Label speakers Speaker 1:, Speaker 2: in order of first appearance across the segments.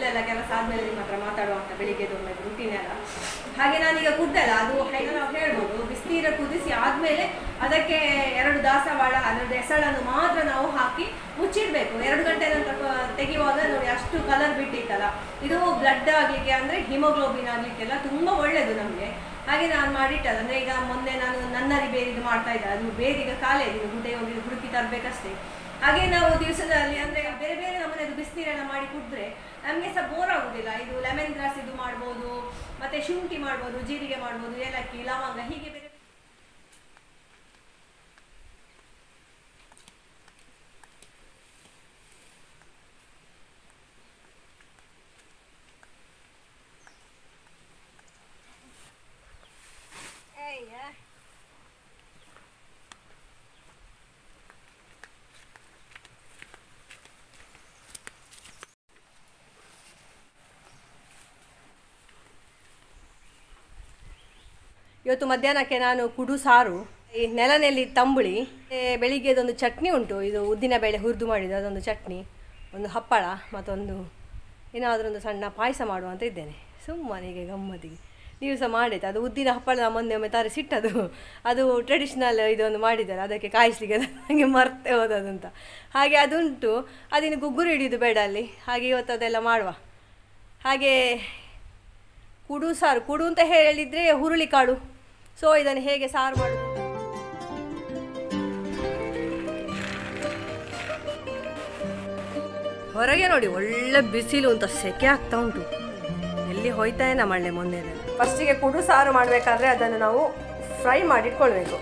Speaker 1: ಮನೆಯದೆಲ್ಲ ಕೆಲಸ ಆದ್ಮೇಲೆ ನಿಮ್ಮ ಹತ್ರ ಮಾತಾಡುವ ಅಂತ ಬೆಳಿಗ್ಗೆದು ಒಮ್ಮೆ ರುಟೀನ್ ಎಲ್ಲ ಹಾಗೆ ನಾನೀಗ ಕುದ್ದಲ್ಲ ಅದು ಹೇಗೆ ನಾವು ಹೇಳ್ಬೋದು ಬಿಸಿನೀರ ಕುದಿಸಿ ಆದ್ಮೇಲೆ ಅದಕ್ಕೆ ಎರಡು ದಾಸವಾಳ ಅದರದ್ದು ಎಸಳನ್ನು ಮಾತ್ರ ನಾವು ಹಾಕಿ ಮುಚ್ಚಿಡ್ಬೇಕು ಎರಡು ಗಂಟೆ ನಂತರ ಕ- ತೆಗೆಯುವಾಗ ನೋಡಿ ಅಷ್ಟು ಕಲರ್ ಬಿಟ್ಟಿತ್ತಲ್ಲ ಇದು ಬ್ಲಡ್ ಆಗ್ಲಿಕ್ಕೆ ಅಂದ್ರೆ ಹಿಮೋಗ್ಲೋಬಿನ್ ಆಗ್ಲಿಕ್ಕೆಲ್ಲ ತುಂಬಾ ಒಳ್ಳೇದು ನಮಗೆ ಹಾಗೆ ನಾನು ಮಾಡಿಟ್ಟಲ್ಲ ಅಂದ್ರೆ ಈಗ ಮೊನ್ನೆ ನಾನು ನನ್ನರಿ ಬೇರಿದು ಮಾಡ್ತಾ ಇದ್ದೆ ಅದು ಬೇರೀಗ ಖಾಲಿ ಆಗಿದೆ ಗುಡ್ಡೆ ಹೋಗಿ ಹುಡುಕಿ ತರಬೇಕಷ್ಟೇ ಹಾಗೆ ನಾವು ದಿವಸದಲ್ಲಿ ಅಂದ್ರೆ ಬೇರೆ ಬೇರೆ ನಮ್ಮನೆದು ಬಿಸಿನೀರೆಲ್ಲ ಮಾಡಿ ಕುಡಿದ್ರೆ ನಮಗೆ ಸಹ ಬೋರ್ ಆಗುದಿಲ್ಲ ಇದು ಲೆಮನ್ ಗ್ರಾಸ್ ಇದು ಮಾಡ್ಬೋದು ಮತ್ತೆ ಶುಂಠಿ ಮಾಡ್ಬೋದು ಜೀರಿಗೆ ಮಾಡ್ಬೋದು ಏಲಕ್ಕಿ ಲವಂಗ ಹೀಗೆ ಬೇರೆ ಇವತ್ತು ಮಧ್ಯಾಹ್ನಕ್ಕೆ ನಾನು ಕುಡು ಸಾರು ಈ ನೆಲನೆಲ್ಲಿ ತಂಬುಳಿ ಮತ್ತೆ ಬೆಳಿಗ್ಗೆದೊಂದು ಚಟ್ನಿ ಉಂಟು ಇದು ಉದ್ದಿನ ಬೇಳೆ ಹುರಿದು ಮಾಡಿದ್ದು ಅದೊಂದು ಚಟ್ನಿ ಒಂದು ಹಪ್ಪಳ ಮತ್ತೊಂದು ಏನಾದರೂ ಒಂದು ಸಣ್ಣ ಪಾಯಸ ಮಾಡುವ ಅಂತ ಇದ್ದೇನೆ ಸುಮ್ಮನೆಗೆ ಗಮ್ಮತ್ತಿಗೆ ನೀವು ಸಹ ಮಾಡಿದ್ದು ಅದು ಉದ್ದಿನ ಹಪ್ಪಳ ಮೊನ್ನೆ ಒಮ್ಮೆ ತರಿಸಿಟ್ಟದು ಅದು ಟ್ರೆಡಿಷ್ನಲ್ ಇದೊಂದು ಮಾಡಿದ್ದಾರೆ ಅದಕ್ಕೆ ಕಾಯಿಸ್ಲಿಕ್ಕೆ ಅದು ನನಗೆ ಮರ್ತೆ ಹೋದದು ಅಂತ ಹಾಗೆ അതുಂಟು ಅದಿನ್ನು ಗುಗ್ಗುರು ಹಿಡಿಯೋದು ಬೇಡ ಅಲ್ಲಿ ಹಾಗೆ ಇವತ್ತು ಅದೆಲ್ಲ ಮಾಡುವ ಹಾಗೆ ಕುಡು ಸಾರು ಕುಡು ಅಂತ ಹೇಳಿದರೆ ಹುರುಳಿಕಾಳು ಸೊ ಇದನ್ನು ಹೇಗೆ ಸಾರು ಮಾಡೋದು ಹೊರಗೆ ನೋಡಿ ಒಳ್ಳೆ ಬಿಸಿಲು ಅಂತ ಸೆಕೆ ಆಗ್ತಾ ಉಂಟು ಎಲ್ಲಿ ಹೋಯ್ತಾ ಏನ ಮಳ್ಳೆ ಮೊನ್ನೆ ಫಸ್ಟಿಗೆ ಕುಡು ಸಾರು ಮಾಡಬೇಕಾದ್ರೆ ಅದನ್ನು ನಾವು ಫ್ರೈ ಮಾಡಿಟ್ಕೊಳ್ಬೇಕು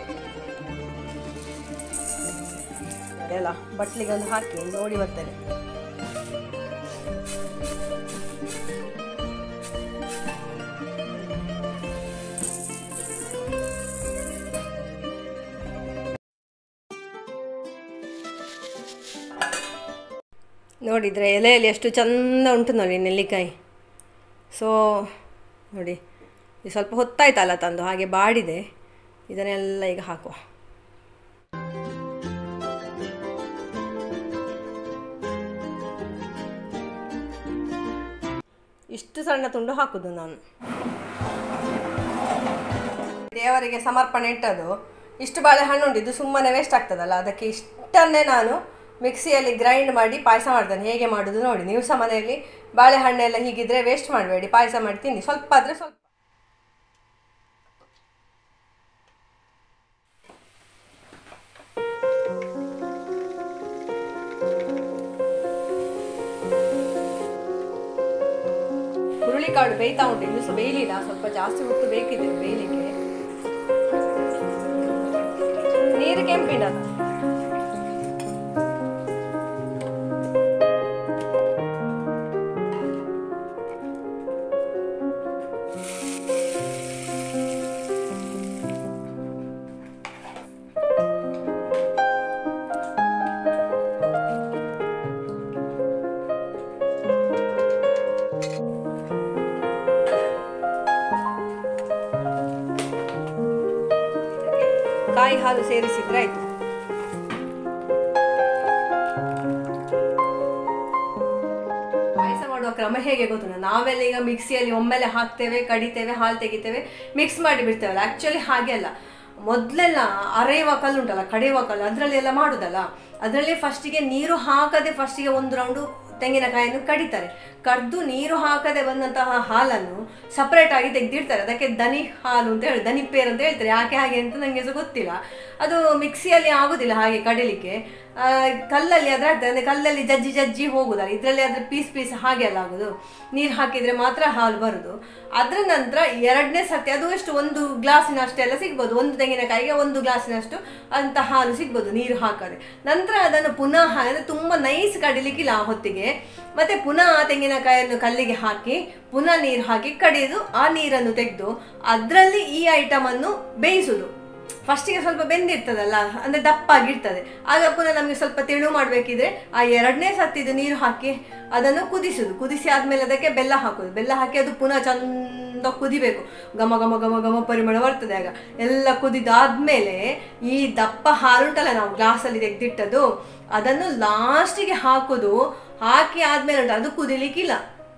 Speaker 1: ಅದೆಲ್ಲ ಬಟ್ಲಿಗೆ ಒಂದು ಹಾಕಿ ನೋಡಿ ಬರ್ತೇನೆ ನೋಡಿದರೆ ಎಲೆಯಲ್ಲಿ ಎಷ್ಟು ಚಂದ ಉಂಟು ನೋಡಿ ನೆಲ್ಲಿಕಾಯಿ ಸೊ ನೋಡಿ ಇದು ಸ್ವಲ್ಪ ಹೊತ್ತಾಯ್ತಲ್ಲ ತಂದು ಹಾಗೆ ಬಾಡಿದೆ ಇದನ್ನೆಲ್ಲ ಈಗ ಹಾಕುವ ಇಷ್ಟು ಸಣ್ಣ ತುಂಡು ಹಾಕುದು ನಾನು ದೇವರಿಗೆ ಸಮರ್ಪಣೆ ಇಟ್ಟದು ಇಷ್ಟು ಬಾಳೆಹಣ್ಣು ಉಂಟು ಇದು ಸುಮ್ಮನೆ ವೇಸ್ಟ್ ಆಗ್ತದಲ್ಲ ಅದಕ್ಕೆ ಇಷ್ಟನ್ನೇ ನಾನು ಮಿಕ್ಸಿಯಲ್ಲಿ ಗ್ರೈಂಡ್ ಮಾಡಿ ಪಾಯಸ ಮಾಡ್ತೇನೆ ಹೇಗೆ ಮಾಡೋದು ನೋಡಿ ನೀವು ಸಹ ಮನೆಯಲ್ಲಿ ಬಾಳೆಹಣ್ಣೆಲ್ಲ ಹೀಗಿದ್ರೆ ವೇಸ್ಟ್ ಮಾಡಬೇಡಿ ಪಾಯಸ ಮಾಡಿ ತಿನ್ನಿ ಸ್ವಲ್ಪ ಆದರೆ ಸ್ವಲ್ಪ ಹುರುಳಿಕಾಳು ಬೇಯ್ತಾ ಉಂಟು ಇನ್ನೂ ಸಹ ಬೇಯಲಿಲ್ಲ ಸ್ವಲ್ಪ ಜಾಸ್ತಿ ಹೊತ್ತು ಬೇಕಿದೆ ಬೇಯಲಿಕ್ಕೆ ನೀರು ಕೆಂಪಿಡಲ್ಲ ಕಾಯಿ ಹಾಲು ಸೇರಿಸಿದ್ರೆ ಆಯ್ತು ಪಾಯಸ ಮಾಡುವ ಕ್ರಮ ಹೇಗೆ ಗೊತ್ತುಂಟ ನಾವೆಲ್ಲ ಈಗ ಮಿಕ್ಸಿಯಲ್ಲಿ ಒಮ್ಮೆಲೆ ಹಾಕ್ತೇವೆ ಕಡಿತೇವೆ ಹಾಲು ತೆಗಿತೇವೆ ಮಿಕ್ಸ್ ಮಾಡಿ ಬಿಡ್ತೇವಲ್ಲ ಆ್ಯಕ್ಚುಲಿ ಹಾಗೆ ಅಲ್ಲ ಮೊದಲೆಲ್ಲ ಅರೆಯುವ ಕಲ್ಲು ಉಂಟಲ್ಲ ಕಡೆಯುವ ಕಲ್ಲು ಅದರಲ್ಲಿ ಎಲ್ಲ ಮಾಡುದಲ್ಲ ಅದರಲ್ಲಿ ಫಸ್ಟಿಗೆ ನೀರು ಹಾಕದೆ ಫಸ್ಟಿಗೆ ಒಂದು ರೌಂಡು ತೆಂಗಿನಕಾಯಿಯನ್ನು ಕಡಿತಾರೆ ಕಡ್ದು ನೀರು ಹಾಕದೆ ಬಂದಂತಹ ಹಾಲನ್ನು ಸಪ್ರೇಟ್ ಆಗಿ ತೆಗೆದಿಡ್ತಾರೆ ಅದಕ್ಕೆ ದನಿ ಹಾಲು ಅಂತ ಹೇಳಿ ದನಿ ಪೇರ್ ಅಂತ ಹೇಳ್ತಾರೆ ಯಾಕೆ ಹಾಗೆ ಅಂತ ನನಗೆ ಸಹ ಗೊತ್ತಿಲ್ಲ ಅದು ಮಿಕ್ಸಿಯಲ್ಲಿ ಆಗುದಿಲ್ಲ ಹಾಗೆ ಕಡಿಲಿಕ್ಕೆ ಆ, ಕಲ್ಲಲ್ಲಿ ಅದ್ರ ಆಗ್ತದೆ ಅಂದರೆ ಕಲ್ಲಲ್ಲಿ ಜಜ್ಜಿ ಜಜ್ಜಿ ಹೋಗುದಲ್ಲ ಇದರಲ್ಲಿ ಅದ್ರ ಪೀಸ್ ಪೀಸ್ ಹಾಗೆ ಅಲ್ಲ ಆಗೋದು ನೀರು ಹಾಕಿದರೆ ಮಾತ್ರ ಹಾಲು ಬರುದು ಅದರ ನಂತರ ಎರಡನೇ ಸರ್ತಿ ಅದು ಎಷ್ಟು ಒಂದು ಗ್ಲಾಸಿನಷ್ಟು ಎಲ್ಲ ಸಿಗ್ಬೋದು ಒಂದು ತೆಂಗಿನಕಾಯಿಗೆ ಒಂದು ಗ್ಲಾಸಿನಷ್ಟು ಅಂತ ಹಾಲು ಸಿಗ್ಬೋದು ನೀರು ಹಾಕದೆ ನಂತರ ಅದನ್ನು ಪುನಃ ಅಂದರೆ ತುಂಬ ನೈಸ್ ಕಡಿಲಿಕ್ಕಿಲ್ಲ ಆ ಹೊತ್ತಿಗೆ ಮತ್ತೆ ಪುನಃ ಆ ತೆಂಗಿನಕಾಯಿಯನ್ನು ಕಲ್ಲಿಗೆ ಹಾಕಿ ಪುನಃ ನೀರು ಹಾಕಿ ಕಡಿದು ಆ ನೀರನ್ನು ತೆಗೆದು ಅದರಲ್ಲಿ ಈ ಐಟಮನ್ನು ಬೇಯಿಸುದು ಫಸ್ಟಿಗೆ ಸ್ವಲ್ಪ ಬೆಂದಿರ್ತದಲ್ಲ ಅಂದರೆ ದಪ್ಪಾಗಿರ್ತದೆ ಆಗ ಪುನಃ ನಮಗೆ ಸ್ವಲ್ಪ ತೆಳು ಮಾಡಬೇಕಿದ್ರೆ ಆ ಎರಡನೇ ಸತ್ತಿದು ನೀರು ಹಾಕಿ ಅದನ್ನು ಕುದಿಸುದು ಕುದಿಸಿ ಆದಮೇಲೆ ಅದಕ್ಕೆ ಬೆಲ್ಲ ಹಾಕೋದು ಬೆಲ್ಲ ಹಾಕಿ ಅದು ಪುನಃ ಚಂದ ಕುದಿಬೇಕು ಘಮ ಘಮ ಘಮ ಘಮ ಪರಿಮಳ ಬರ್ತದೆ ಆಗ ಎಲ್ಲ ಕುದಿದಾದ್ಮೇಲೆ ಈ ದಪ್ಪ ಹಾಲುಂಟಲ್ಲ ನಾವು ಗ್ಲಾಸಲ್ಲಿ ತೆಗೆದಿಟ್ಟದು ಅದನ್ನು ಲಾಸ್ಟಿಗೆ ಹಾಕೋದು ಹಾಕಿ ಆದ್ಮೇಲೆ ಉಂಟು ಅದು ಕುದಿಲಿಕ್ಕಿಲ್ಲ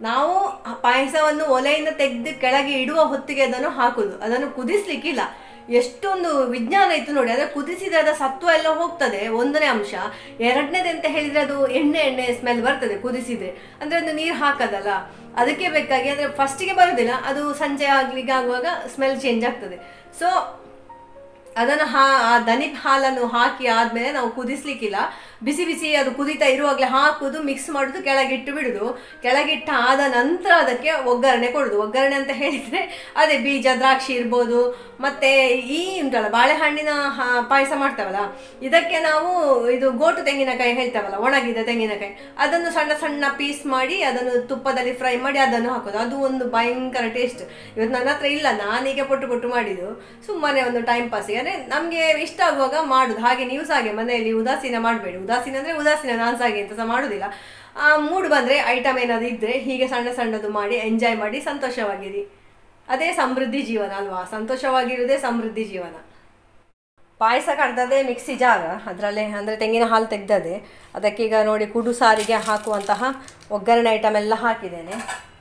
Speaker 1: ನಾವು ಆ ಪಾಯಸವನ್ನು ಒಲೆಯಿಂದ ತೆಗೆದು ಕೆಳಗೆ ಇಡುವ ಹೊತ್ತಿಗೆ ಅದನ್ನು ಹಾಕುದು ಅದನ್ನು ಕುದಿಸ್ಲಿಕ್ಕಿಲ್ಲ ಎಷ್ಟೊಂದು ವಿಜ್ಞಾನ ಇತ್ತು ನೋಡಿ ಅದ್ರ ಕುದಿಸಿದ್ರೆ ಅದರ ಸತ್ವ ಎಲ್ಲ ಹೋಗ್ತದೆ ಒಂದನೇ ಅಂಶ ಎರಡನೇದು ಅಂತ ಹೇಳಿದ್ರೆ ಅದು ಎಣ್ಣೆ ಎಣ್ಣೆ ಸ್ಮೆಲ್ ಬರ್ತದೆ ಕುದಿಸಿದ್ರೆ ಅಂದ್ರೆ ಅದು ನೀರು ಹಾಕದಲ್ಲ ಅದಕ್ಕೆ ಬೇಕಾಗಿ ಅಂದ್ರೆ ಫಸ್ಟಿಗೆ ಬರುದಿಲ್ಲ ಅದು ಸಂಜೆ ಆಗ್ಲಿಕ್ಕೆ ಆಗುವಾಗ ಸ್ಮೆಲ್ ಚೇಂಜ್ ಆಗ್ತದೆ ಸೊ ಅದನ್ನು ಹಾ ಆ ದನಿ ಹಾಲನ್ನು ಹಾಕಿ ಆದ್ಮೇಲೆ ನಾವು ಕುದಿಸ್ಲಿಕ್ಕಿಲ್ಲ ಬಿಸಿ ಬಿಸಿ ಅದು ಕುದೀತಾ ಇರುವಾಗಲೇ ಹಾಕುದು ಮಿಕ್ಸ್ ಮಾಡುದು ಕೆಳಗಿಟ್ಟು ಬಿಡುದು ಕೆಳಗಿಟ್ಟ ಆದ ನಂತರ ಅದಕ್ಕೆ ಒಗ್ಗರಣೆ ಕೊಡುದು ಒಗ್ಗರಣೆ ಅಂತ ಹೇಳಿದ್ರೆ ಅದೇ ಬೀಜ ದ್ರಾಕ್ಷಿ ಇರ್ಬೋದು ಮತ್ತೆ ಈ ಉಂಟಲ್ಲ ಬಾಳೆಹಣ್ಣಿನ ಹ- ಪಾಯಸ ಮಾಡ್ತಾವಲ್ಲ ಇದಕ್ಕೆ ನಾವು ಇದು ಗೋಟು ತೆಂಗಿನಕಾಯಿ ಹೇಳ್ತಾವಲ್ಲ ಒಣಗಿದ ತೆಂಗಿನಕಾಯಿ ಅದನ್ನು ಸಣ್ಣ ಸಣ್ಣ ಪೀಸ್ ಮಾಡಿ ಅದನ್ನು ತುಪ್ಪದಲ್ಲಿ ಫ್ರೈ ಮಾಡಿ ಅದನ್ನು ಹಾಕೋದು ಅದು ಒಂದು ಭಯಂಕರ ಟೇಸ್ಟ್ ಇವತ್ತು ನನ್ನ ಹತ್ರ ಇಲ್ಲ ನಾನೀಗ ಪೊಟ್ಟು ಪೊಟ್ಟು ಮಾಡಿದ್ದು ಸುಮ್ಮನೆ ಒಂದು ಟೈಮ್ ಪಾಸಿಗೆ ಅಂದರೆ ನಮಗೆ ಇಷ್ಟ ಆಗುವಾಗ ಮಾಡುದು ಹಾಗೆ ನೀವು ಸಹ ಹಾಗೆ ಮನೆಯಲ್ಲಿ ಉದಾಸೀನ ಮಾಡಬೇಡಿ ಉದಾಸೀನ ಅಂದರೆ ಉದಾಸೀನ ನಾನು ಸಹ ಹಾಗೆ ಅಂತ ಸಹ ಮಾಡುದಿಲ್ಲ ಆ, ಮೂಡ್ ಬಂದರೆ ಐಟಮ್ ಏನಾದ್ರು ಇದ್ದರೆ ಹೀಗೆ ಸಣ್ಣ ಸಣ್ಣದು ಮಾಡಿ ಎಂಜಾಯ್ ಮಾಡಿ ಸಂತೋಷವಾಗಿರಿ ಅದೇ ಸಮೃದ್ಧಿ ಜೀವನ ಅಲ್ವಾ ಸಂತೋಷವಾಗಿರುವುದೇ ಸಮೃದ್ಧಿ ಜೀವನ ಪಾಯಸ ಕಡ್ದದೆ ಮಿಕ್ಸಿ ಜಾರ್ ಅದರಲ್ಲೇ ಅಂದರೆ ತೆಂಗಿನ ಹಾಲು ತೆಗ್ದದೆ ಅದಕ್ಕೀಗ ನೋಡಿ ಕುಡು ಸಾರಿಗೆ ಹಾಕುವಂತಹ ಒಗ್ಗರಣೆ ಐಟಮ್ ಎಲ್ಲ ಹಾಕಿದ್ದೇನೆ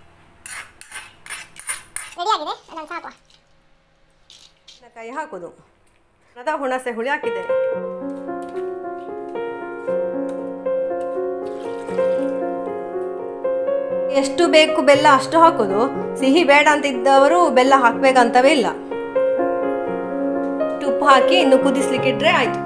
Speaker 2: ರೆಡಿ ಆಗಿದೆ ಅದನ್ನು ಸಾಕುವ
Speaker 1: ಕೈ ಹಾಕೋದು ಅದ ಹುಣಸೆ ಹುಳಿ ಹಾಕಿದ್ದೇನೆ ಎಷ್ಟು ಬೇಕು ಬೆಲ್ಲ ಅಷ್ಟು ಹಾಕೋದು ಸಿಹಿ ಬೇಡ ಅಂತ ಇದ್ದವರು ಬೆಲ್ಲ ಹಾಕ್ಬೇಕಂತವೇ ಇಲ್ಲ ಉಪ್ಪು ಹಾಕಿ ಇನ್ನು ಕುದಿಸ್ಲಿಕ್ಕೆ ಇಟ್ರೆ ಆಯ್ತು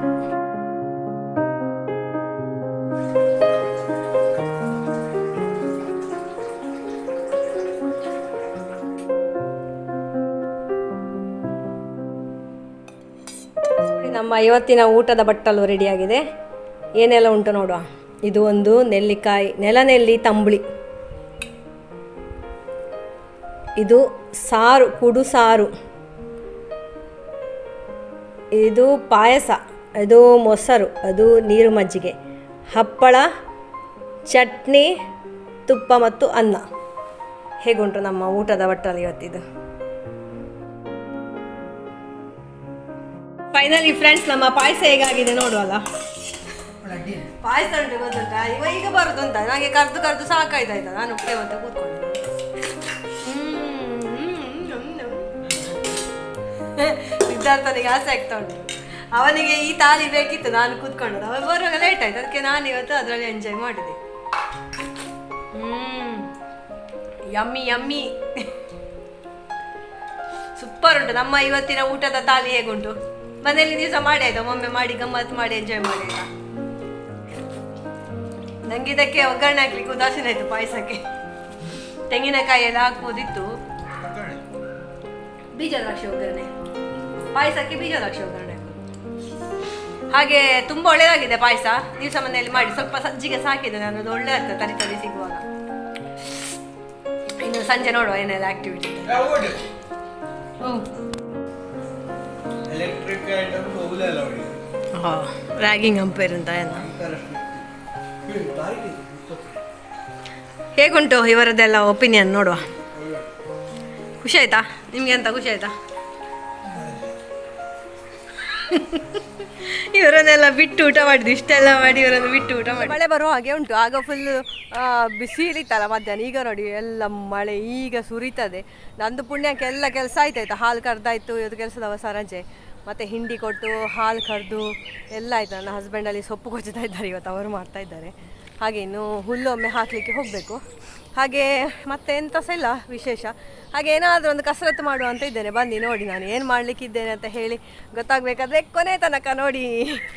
Speaker 1: ನೋಡಿ, ನಮ್ಮ ಇವತ್ತಿನ ಊಟದ ಬಟ್ಟಲು ರೆಡಿಯಾಗಿದೆ ಏನೆಲ್ಲ ಉಂಟು ನೋಡುವ ಇದು ಒಂದು ನೆಲ್ಲಿಕಾಯಿ ನೆಲನೆಲ್ಲಿ ತಂಬುಳಿ ಇದು ಸಾರು ಕುಡು ಸಾರು ಇದು ಪಾಯಸ ಇದು ಮೊಸರು ಅದು ನೀರು ಮಜ್ಜಿಗೆ ಹಪ್ಪಳ ಚಟ್ನಿ ತುಪ್ಪ ಮತ್ತು ಅನ್ನ ಹೇಗುಂಟು ನಮ್ಮ ಊಟದ ಬಟ್ಟಲು ಇವತ್ತಿದು ಫೈನಲಿ ಫ್ರೆಂಡ್ಸ್ ನಮ್ಮ ಪಾಯಸ ಹೇಗಾಗಿದೆ ನೋಡುವಲ್ಲ ಪಾಯಸ ಉಂಟು ಗೊತ್ತುಂಟಾ ಇವ ಈಗ ಬರುದು ಅಂತ ನನಗೆ ಕರ್ದು ಕರ್ದು ಸಾಕಾಯ್ತಾಯ್ತಾ ನಾನು ಉಪ್ಪೆ ಮತ್ತೆ ಕೂತ್ಕೊಂಡೆ ಹ್ಮ್, ಹ್ಮ್, ಹ್ಮ್, ಹ್ಮ್. ಸಿದ್ಧಾರ್ಥನಿಗೆ ಆಸೆ ಆಗ್ತಾ ಉಂಟು ಅವನಿಗೆ ಈ ತಾಲಿ ಬೇಕಿತ್ತು ನಾನು ಕೂತ್ಕೊಂಡದ್ದು ಅವ ಬರುವಾಗ ಲೇಟ್ ಆಯ್ತು ಅದಕ್ಕೆ ನಾನು ಇವತ್ತು ಅದರಲ್ಲಿ ಎಂಜಾಯ್ ಮಾಡಿದೆ ಹ್ಮ್ ಯಮ್ಮಿ ಯಮ್ಮಿ ಸೂಪರ್ ಉಂಟು ನಮ್ಮ ಇವತ್ತಿನ ಊಟದ ತಾಲಿ ಹೇಗುಂಟು ಮನೆಯಲ್ಲಿ ದಿವಸ ಮಾಡಿ ಆಯ್ತಾ ಒಮ್ಮೆ ಮಾಡಿ ಗಮ್ಮತ್ತು ಮಾಡಿ ಎಂಜಾಯ್ ಮಾಡಿ ಆಯ್ತಾ ನಂಗೆ ಇದಕ್ಕೆ ಒಗ್ಗರಣೆ ಹಾಕ್ಲಿಕ್ಕೆ ಉದಾಸೀನ ಆಯ್ತು ಪಾಯಸಕ್ಕೆ ತೆಂಗಿನಕಾಯಿ ಎಲ್ಲ ಹಾಕ್ಬೋದಿತ್ತು ಬೀಜ ದ್ರಾಕ್ಷಿ ಒಗ್ಗರಣೆ ಪಾಯಸಕ್ಕೆ ಬೀಜ ದ್ರಾಕ್ಷಿ ಒಗ್ಗರಣೆ ಹಾಕೋದು. ಹಾಗೆ ತುಂಬಾ ಒಳ್ಳೆಯದಾಗಿದೆ ಪಾಯಸ ದಿವಸ ಮನೆಯಲ್ಲಿ ಮಾಡಿ ಸ್ವಲ್ಪ ಸಜ್ಜಿಗೆ ಸಾಕಿದೆ ನಾನು ಅದು ಒಳ್ಳೆ ಆಗ್ತದೆ ತರಿ ತರಿ ಸಿಗುವಾಗ ಇನ್ನು ಸಂಜೆ ನೋಡುವ ಏನೆಲ್ಲ ಆಕ್ಟಿವಿಟಿ
Speaker 3: ಎಲೆಕ್ಟ್ರಿಕ್ ಐಟಮ್ ಹೋಗುದಲ್ಲ ಅವಳಿಗೆ
Speaker 1: ರ್ಯಾಗಿಂಗ್ ಅಂಪೇರ್ ಅಂತ ಏನು ಹೇಗುಂಟು ಇವರದ್ದೆಲ್ಲ ಒಪಿನಿಯನ್ ನೋಡುವ ಖುಷಿ ಆಯ್ತಾ ನಿಮ್ಗೆ ಅಂತ ಖುಷಿ ಆಯ್ತಾ ಇವರನ್ನೆಲ್ಲ ಬಿಟ್ಟು ಊಟ ಮಾಡಿದ್ವಿ ಇಷ್ಟೆಲ್ಲ ಮಾಡಿ ಇವರನ್ನು ಬಿಟ್ಟು ಊಟ ಮಾಡಿ ಮಳೆ ಬರುವ ಹಾಗೆ ಉಂಟು ಆಗ ಫುಲ್ ಬಿಸಿಲಿತ್ತಲ್ಲ ಮಧ್ಯಾಹ್ನ ಈಗ ನೋಡಿ ಎಲ್ಲ ಮಳೆ ಈಗ ಸುರಿತದೆ ನಂದು ಪುಣ್ಯಕ್ಕೆ ಎಲ್ಲ ಕೆಲಸ ಆಯ್ತಾಯ್ತು ಹಾಲು ಕರೆದಾಯ್ತು ಇದು ಕೆಲಸದವ ಸರಂಜೆ ಮತ್ತು ಹಿಂಡಿ ಕೊಟ್ಟು ಹಾಲು ಕರೆದು ಎಲ್ಲ ಆಯ್ತು ನನ್ನ ಹಸ್ಬೆಂಡಲ್ಲಿ ಸೊಪ್ಪು ಕೊಚ್ಚುತ್ತಾ ಇದ್ದಾರೆ ಇವತ್ತು ಅವರು ಮಾಡ್ತಾ ಇದ್ದಾರೆ ಹಾಗೆ ಇನ್ನು ಹುಲ್ಲೊಮ್ಮೆ ಹಾಕಲಿಕ್ಕೆ ಹೋಗಬೇಕು ಹಾಗೆ ಮತ್ತೆ ಎಂತ ಸಹ ಇಲ್ಲ ವಿಶೇಷ ಹಾಗೆ ಏನಾದರೂ ಒಂದು ಕಸರತ್ತು ಮಾಡುವ ಅಂತ ಇದ್ದೇನೆ ಬನ್ನಿ ನೋಡಿ ನಾನು ಏನು ಮಾಡಲಿಕ್ಕಿದ್ದೇನೆ ಅಂತ ಹೇಳಿ ಗೊತ್ತಾಗಬೇಕಾದ್ರೆ ಕೊನೆ ತನಕ ನೋಡಿ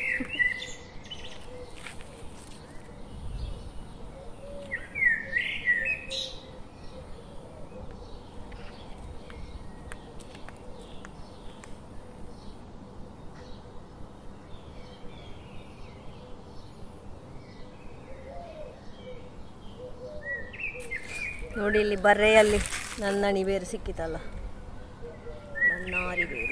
Speaker 1: ನೋಡಿ ಇಲ್ಲಿ ಬರ್ರೆಯಲ್ಲಿ ನನ್ನ ಅಣಿಬೇರು ಸಿಕ್ಕಿತಲ್ಲ ನನ್ನ ಅರಿಬೇರು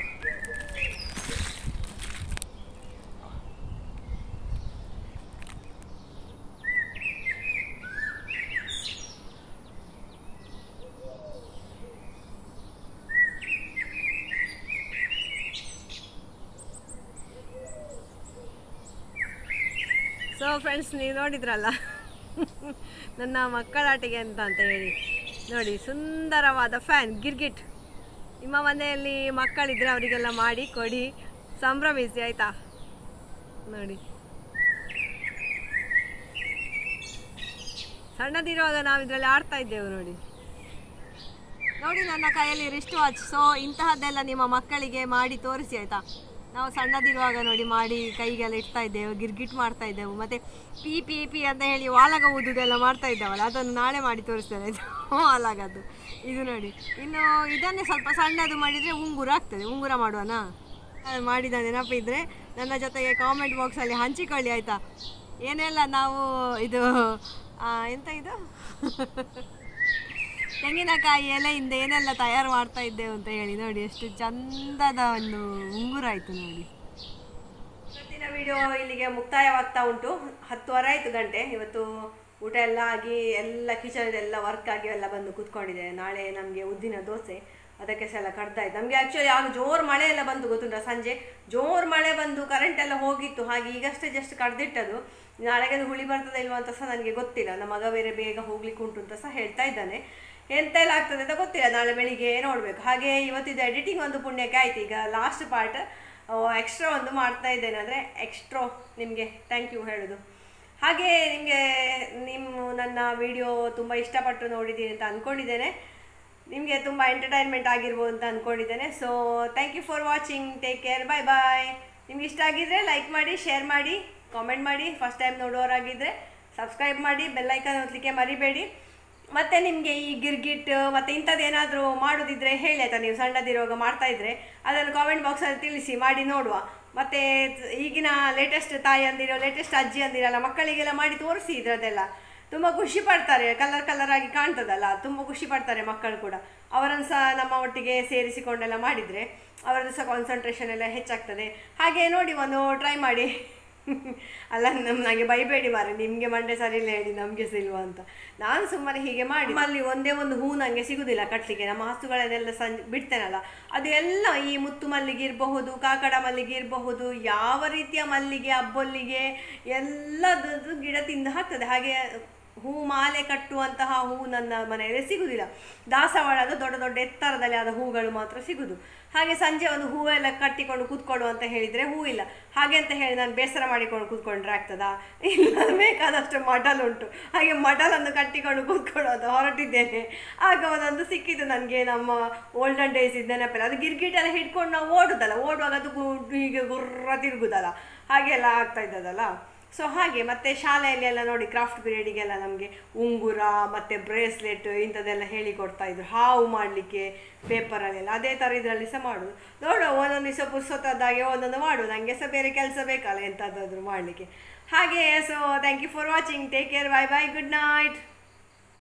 Speaker 1: ಸೊ ಫ್ರೆಂಡ್ಸ್ ನೀವು ನೋಡಿದ್ರಲ್ಲ ನನ್ನ ಮಕ್ಕಳಾಟಿಗೆ ಅಂತ ಅಂತ ಹೇಳಿ ನೋಡಿ ಸುಂದರವಾದ ಫ್ಯಾನ್ ಗಿರ್ಗಿಟ್ ನಿಮ್ಮ ಮನೆಯಲ್ಲಿ ಮಕ್ಕಳಿದ್ರೆ ಅವರಿಗೆಲ್ಲ ಮಾಡಿ ಕೊಡಿ ಸಂಭ್ರಮಿಸಿ ಆಯ್ತಾ ನೋಡಿ ಸಣ್ಣದಿರುವಾಗ ನಾವು ಇದರಲ್ಲಿ ಆಡ್ತಾ ಇದ್ದೆವು ನೋಡಿ ನೋಡಿ ನನ್ನ ಕೈಯಲ್ಲಿ ರಿಸ್ಟ್ ವಾಚ್ ಸೊ ಇಂತಹದ್ದೆಲ್ಲ ನಿಮ್ಮ ಮಕ್ಕಳಿಗೆ ಮಾಡಿ ತೋರಿಸಿ ಆಯ್ತಾ ನಾವು ಸಣ್ಣದಿರುವಾಗ ನೋಡಿ ಮಾಡಿ ಕೈಗೆಲ್ಲ ಇಡ್ತಾ ಇದ್ದೆವು ಗಿರ್ಗಿಟ್ ಮಾಡ್ತಾ ಇದ್ದೆವು ಮತ್ತೆ ಪಿ ಪಿ ಪಿ ಅಂತ ಹೇಳಿ ವಾಲಗ ಊದುದೆಲ್ಲ ಮಾಡ್ತಾ ಇದ್ದಾವಲ್ಲ ಅದನ್ನು ನಾಳೆ ಮಾಡಿ ತೋರಿಸ್ತೇನೆ ಇದು ವಾಲಗದ್ದು ಇದು ನೋಡಿ ಇನ್ನು ಇದನ್ನೇ ಸ್ವಲ್ಪ ಸಣ್ಣದು ಮಾಡಿದರೆ ಉಂಗುರ ಆಗ್ತದೆ ಉಂಗುರ ಮಾಡುವನಾ ಅದು ಮಾಡಿದ ನೆನಪಿದ್ರೆ ನನ್ನ ಜೊತೆಗೆ ಕಾಮೆಂಟ್ ಬಾಕ್ಸಲ್ಲಿ ಹಂಚಿಕೊಳ್ಳಿ ಆಯಿತಾ ಏನೆಲ್ಲ ನಾವು ಇದು ಆ, ಎಂತ ಇದು ತೆಂಗಿನಕಾಯಿ ಎಲೆಯಿಂದ ಏನೆಲ್ಲ ತಯಾರು ಮಾಡ್ತಾ ಇದ್ದೇವೆ ಅಂತ ಹೇಳಿ ನೋಡಿ ಎಷ್ಟು ಚಂದದ ಒಂದು ಉಂಗುರ ಆಯಿತು ನೋಡಿ ಇವತ್ತಿನ ವಿಡಿಯೋ ಇಲ್ಲಿಗೆ ಮುಕ್ತಾಯವಾಗ್ತಾ ಉಂಟು ಹತ್ತುವರೆ ಆಯಿತು ಗಂಟೆ ಇವತ್ತು ಊಟ ಎಲ್ಲ ಆಗಿ ಎಲ್ಲ ಕಿಚನ್ ಎಲ್ಲ ವರ್ಕ್ ಆಗಿ ಎಲ್ಲ ಬಂದು ಕೂತ್ಕೊಂಡಿದೆ ನಾಳೆ ನಮಗೆ ಉದ್ದಿನ ದೋಸೆ ಅದಕ್ಕೆ ಸಹ ಎಲ್ಲ ಕಡ್ದಾಯ್ತು ನಮಗೆ ಆ್ಯಕ್ಚುಲಿ ಆಗ ಜೋರು ಮಳೆ ಎಲ್ಲ ಬಂದು ಗೊತ್ತುಂಟ ಸಂಜೆ ಜೋರು ಮಳೆ ಬಂದು ಕರೆಂಟ್ ಎಲ್ಲ ಹೋಗಿತ್ತು ಹಾಗೆ ಈಗಷ್ಟೇ ಜಸ್ಟ್ ಕಡ್ದಿಟ್ಟದು ನಾಳೆಗೆ ಅದು ಹುಳಿ ಬರ್ತದೆ ಇಲ್ವಾ ಅಂತ ಸಹ ನನಗೆ ಗೊತ್ತಿಲ್ಲ ನಮ್ಮ ಮಗ ಬೇರೆ ಬೇಗ ಹೋಗ್ಲಿಕ್ಕೆ ಉಂಟು ಅಂತ ಸಹ ಹೇಳ್ತಾ ಇದ್ದಾನೆ ಎಂತ ಎಲ್ಲ ಆಗ್ತದೆ ಅಂತ ಗೊತ್ತಿಲ್ಲ ನಾಳೆ ಬೆಳಿಗ್ಗೆ ನೋಡಬೇಕು ಹಾಗೆ ಇವತ್ತಿದ್ದು ಎಡಿಟಿಂಗ್ ಒಂದು ಪುಣ್ಯಕ್ಕೆ ಆಯ್ತು ಈಗ ಲಾಸ್ಟ್ ಪಾರ್ಟ್ ಎಕ್ಸ್ಟ್ರಾ ಒಂದು ಮಾಡ್ತಾ ಇದ್ದೇನೆ ಅಂದರೆ ಎಕ್ಸ್ಟ್ರಾ ನಿಮಗೆ ಥ್ಯಾಂಕ್ ಯು ಹೇಳೋದು ಹಾಗೆ ನಿಮಗೆ ನಿಮ್ಮ ನನ್ನ ವಿಡಿಯೋ ತುಂಬ ಇಷ್ಟಪಟ್ಟು ನೋಡಿದ್ದೀನಿ ಅಂತ ಅಂದ್ಕೊಂಡಿದ್ದೇನೆ ನಿಮಗೆ ತುಂಬ ಎಂಟರ್ಟೈನ್ಮೆಂಟ್ ಆಗಿರ್ಬೋದು ಅಂತ ಅಂದ್ಕೊಂಡಿದ್ದೇನೆ so thank you for watching take care bye bye ನಿಮ್ಗೆ ಇಷ್ಟ ಆಗಿದ್ರೆ ಲೈಕ್ ಮಾಡಿ ಶೇರ್ ಮಾಡಿ ಕಾಮೆಂಟ್ ಮಾಡಿ ಫಸ್ಟ್ ಟೈಮ್ ನೋಡೋರಾಗಿದ್ದರೆ ಸಬ್ಸ್ಕ್ರೈಬ್ ಮಾಡಿ ಬೆಲ್ಲೈಕನ್ ಒತ್ತಲಿಕ್ಕೆ ಮರಿಬೇಡಿ ಮತ್ತೆ ನಿಮಗೆ ಈ ಗಿರ್ಗಿಟ್ ಮತ್ತು ಇಂಥದ್ದು ಏನಾದರೂ ಮಾಡೋದಿದ್ರೆ ಹೇಳಿ ಆಯ್ತಾ ನೀವು ಸಣ್ಣದಿರುವಾಗ ಮಾಡ್ತಾ ಇದ್ರೆ ಅದನ್ನು ಕಾಮೆಂಟ್ ಬಾಕ್ಸಲ್ಲಿ ತಿಳಿಸಿ ಮಾಡಿ ನೋಡುವ ಮತ್ತು ಈಗಿನ ಲೇಟೆಸ್ಟ್ ತಾಯಿ ಅಂದಿರೋ ಲೇಟೆಸ್ಟ್ ಅಜ್ಜಿ ಅಂದಿರಲ್ಲ ಮಕ್ಕಳಿಗೆಲ್ಲ ಮಾಡಿ ತೋರಿಸಿ ಇದ್ರದ್ದೆಲ್ಲ ತುಂಬ ಖುಷಿ ಪಡ್ತಾರೆ ಕಲರ್ ಕಲರ್ ಆಗಿ ಕಾಣ್ತದಲ್ಲ ತುಂಬ ಖುಷಿ ಪಡ್ತಾರೆ ಮಕ್ಕಳು ಕೂಡ ಅವರನ್ನು ಸಹ ನಮ್ಮ ಒಟ್ಟಿಗೆ ಸೇರಿಸಿಕೊಂಡೆಲ್ಲ ಮಾಡಿದರೆ ಅವರದ್ದು ಸಹ ಕಾನ್ಸಂಟ್ರೇಷನ್ ಎಲ್ಲ ಹೆಚ್ಚಾಗ್ತದೆ ಹಾಗೆ ನೋಡಿ ಒಂದು ಟ್ರೈ ಮಾಡಿ ಅಲ್ಲ ನಮ್ಮ ನನಗೆ ಬೈಬೇಡಿ ಮಾರೆ ನಿಮಗೆ ಮಂಡೆ ಸರಿ ಇಲ್ಲ ಹೇಳಿ ನಮಗೆ ಸಿಲ್ವಾ ಅಂತ ನಾನು ಸುಮ್ಮನೆ ಹೀಗೆ ಮಾಡಿ ಅಲ್ಲಿ ಒಂದೇ ಒಂದು ಹೂ ನನಗೆ ಸಿಗುದಿಲ್ಲ ಕಟ್ಲಿಕ್ಕೆ ನಮ್ಮ ಹಸುಗಳನ್ನೆಲ್ಲ ಸಂಜೆ ಬಿಡ್ತೇನಲ್ಲ ಅದು ಎಲ್ಲ ಈ ಮುತ್ತು ಮಲ್ಲಿಗೆ ಇರಬಹುದು ಕಾಕಡ ಮಲ್ಲಿಗೆ ಇರಬಹುದು ಯಾವ ರೀತಿಯ ಮಲ್ಲಿಗೆ ಅಬ್ಬೊಲ್ಲಿಗೆ ಎಲ್ಲದದ್ದು ಗಿಡ ತಿಂದು ಹಾಕ್ತದೆ ಹಾಗೆ ಹೂ ಮಾಲೆ ಕಟ್ಟುವಂತಹ ಹೂ ನನ್ನ ಮನೆಯಲ್ಲಿ ಸಿಗುವುದಿಲ್ಲ ದಾಸವಾಳದ ದೊಡ್ಡ ದೊಡ್ಡ ಎತ್ತರದಲ್ಲಿ ಆದ ಹೂಗಳು ಮಾತ್ರ ಸಿಗುದು ಹಾಗೆ ಸಂಜೆ ಒಂದು ಹೂವೆಲ್ಲ ಕಟ್ಟಿಕೊಂಡು ಕೂತ್ಕೊಳ್ಳು ಅಂತ ಹೇಳಿದರೆ ಹೂ ಇಲ್ಲ ಹಾಗೆ ಅಂತ ಹೇಳಿ ನಾನು ಬೇಸರ ಮಾಡಿಕೊಂಡು ಕೂತ್ಕೊಂಡ್ರೆ ಆಗ್ತದಾ ಇಲ್ಲ ಬೇಕಾದಷ್ಟು ಮಟಲ್ ಉಂಟು ಹಾಗೆ ಮಟಲನ್ನು ಕಟ್ಟಿಕೊಂಡು ಕೂತ್ಕೊಂಡು ಅಂತ ಹೊರಟಿದ್ದೇನೆ ಆಗ ಒಂದೊಂದು ಸಿಕ್ಕಿತು ನನಗೆ ನಮ್ಮ ಓಲ್ಡನ್ ಡೇಸ್ ಇದ್ದ ನೆನಪೆಲ್ಲ ಅದು ಗಿರ್ಗಿಟೆಲ್ಲ ಹಿಡ್ಕೊಂಡು ನಾವು ಓಡುದಲ್ಲ ಓಡುವಾಗ ಅದು ಗು- ಹೀಗೆ ಗುರ್ರ ತಿರುಗುದಲ್ಲ ಹಾಗೆಲ್ಲ ಆಗ್ತಾ ಇದ್ದದಲ್ಲ ಸೊ ಹಾಗೆ ಮತ್ತೆ ಶಾಲೆಯಲ್ಲಿ ಎಲ್ಲ ನೋಡಿ ಕ್ರಾಫ್ಟ್ ಪೀರಿಯಡಿಗೆಲ್ಲ ನಮಗೆ ಉಂಗುರ ಮತ್ತು ಬ್ರೇಸ್ಲೆಟ್ ಇಂಥದ್ದೆಲ್ಲ ಹೇಳಿಕೊಡ್ತಾ ಇದ್ರು ಹಾವು ಮಾಡಲಿಕ್ಕೆ ಪೇಪರಲ್ಲೆಲ್ಲ ಅದೇ ಥರ ಇದರಲ್ಲಿ ಸಹ ಮಾಡೋದು ನೋಡುವ ಒಂದೊಂದು ದಿವಸ ಪುರ್ಸೊತ್ತಾದಾಗೆ ಒಂದೊಂದು ಮಾಡು ನನಗೆ ಸಹ ಬೇರೆ ಕೆಲಸ ಬೇಕಲ್ಲ ಎಂಥದ್ದಾದರೂ ಮಾಡಲಿಕ್ಕೆ ಹಾಗೆ so thank you for watching take care bye bye good night